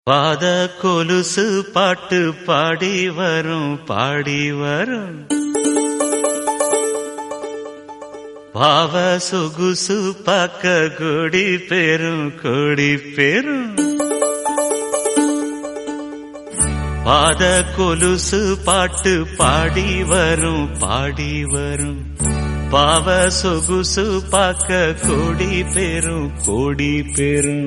பாத கொலுசு பாட்டு பாடி வரும் பாடி வரும் பாவ சொகுசு பக்க கொடி பெரும் கொடி பெரும் பாத கொலுசு பாட்டு பாடி வரும் பாடி வரும் பாவ சொகுசு பாக்க கொடி பெரும் கொடி பெரும்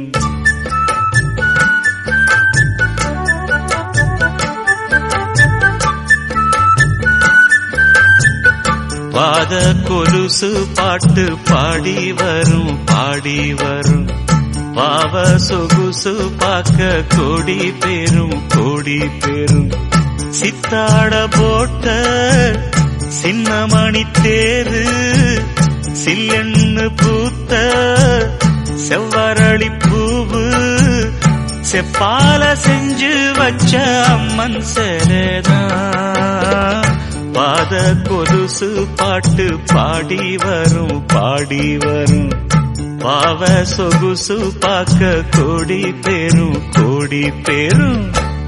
பாத கொலுசு பாட்டு பாடி வரும் பாடி வரும் பாவ சொகுசு பாக்க கொடி பெரும் கொடி பெரும் சித்தாட போட்ட சின்னமணி தேரு சில்லெண்ணு பூத்த செவ்வரளி பூவு செப்பால செஞ்சு வச்ச அம்மன் சேரதான் பாத கொலுசு பாட்டு பாடி வரும் பாடி வரும் பாவ சொகுசு பாக்க கோடி பெரும் கோடி பெரும்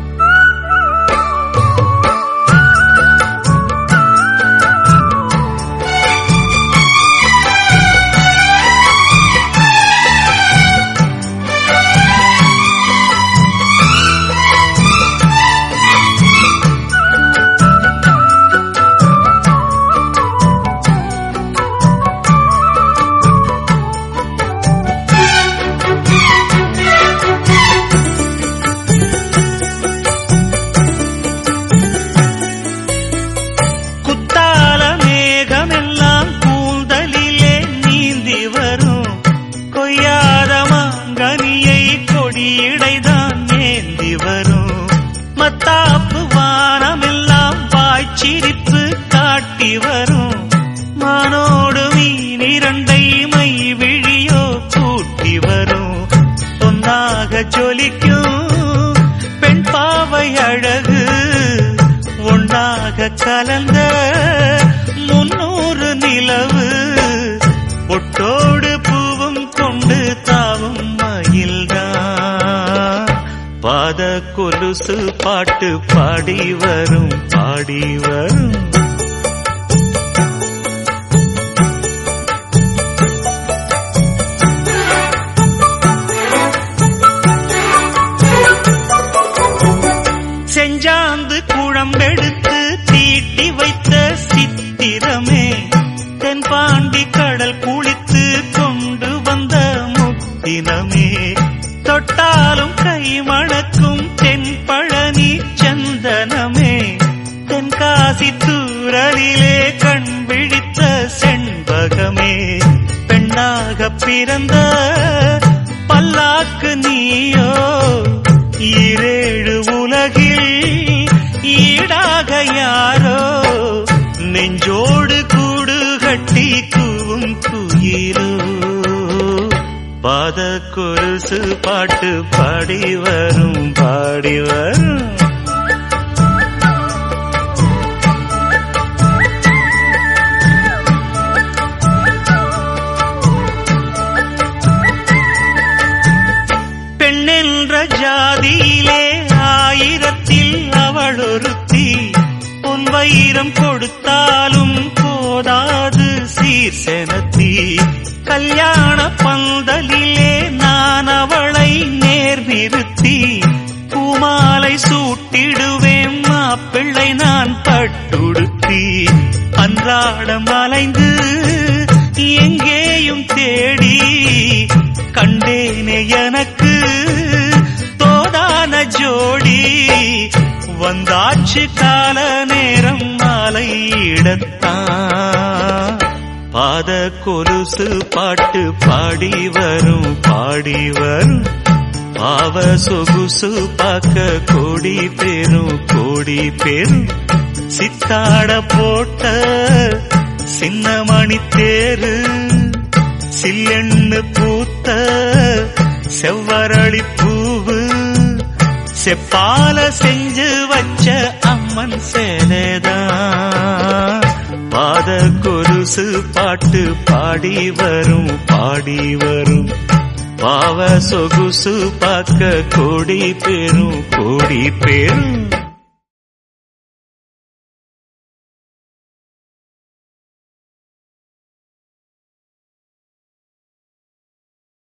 குத்தால மேகமெல்லாம் கூந்தலிலே நீந்தி வரும் கொய்யாத மாங்கனியை கொடியிடைதான் ஏந்தி வரும் மத்தாப்பு வானமெல்லாம் வாய்ச்சிரிப்பு காட்டி வரும் மானோடு மீன் இரண்டை மை விழியோ கூட்டி வரும் பொன்னாக ஜொலிக்கும் பெண் பாவை அழகு ஒன்றாக கலந்த முன்னூறு நிலவு ஒட்டோடு பூவும் கொண்டு தாவும் மயில்தான் பாத கொலுசு பாட்டு பாடி வரும் பாடி வரும் செஞ்சாந்து குழம்பெடுத்து தீட்டி வைத்த சித்திரமே தென்பாண்டி கடல் குளித்து கொண்டு வந்த முத்தினமே தொட்டாலும் கை மணக்கும் தென்பழனி சந்தனமே தென்காசி தூரலிலே கண் விழித்த செண்பகமே பெண்ணாக பிறந்த பல்லாக்கு நீயோ ஈரேழு உலகில் ஈடாக யாரோ நெஞ்சோடு கூடு கட்டி கூவும் குயிலோ பாத கொலுசு பாட்டு பாடி வரும் பாடி வரும் பெண்ணென்ற ஜாதியிலே ஆயிரத்தில் அவள் ஒருத்தி பொன் வைரம் கொடுத்தாலும் போதாது சீர் செனத்தி கல்யாண பந்தலிலே நான் அவளை நேர் நிறுத்தி பூமாலை சூட்டிடுவேன் மாப்பிள்ளை நான் பட்டுடுத்தி அன்றாடம் அலைந்து எங்கேயும் தேடி கண்டேனே எனக்கு தோதான ஜோடி வந்தாச்சு கால நேரம் மாலையிடத்தான் பாத கொலுசு பாட்டு பாடி வரும் பாடி வரும் பாவ சொகுசு பாக்க கோடி பெரும் கோடி பெரும் சித்தாட போட்ட சின்னமணி தேரு சில்லெண்ணு பூத்த செவ்வரளி பூவு செப்பால செஞ்சு வச்ச அம்மன் சேலைதான் பாத கொலுசு பாட்டு பாடி வரும் பாடி வரும் பாவ சொகுசு பார்க்க கோடி பேரும் கோடி பேரும்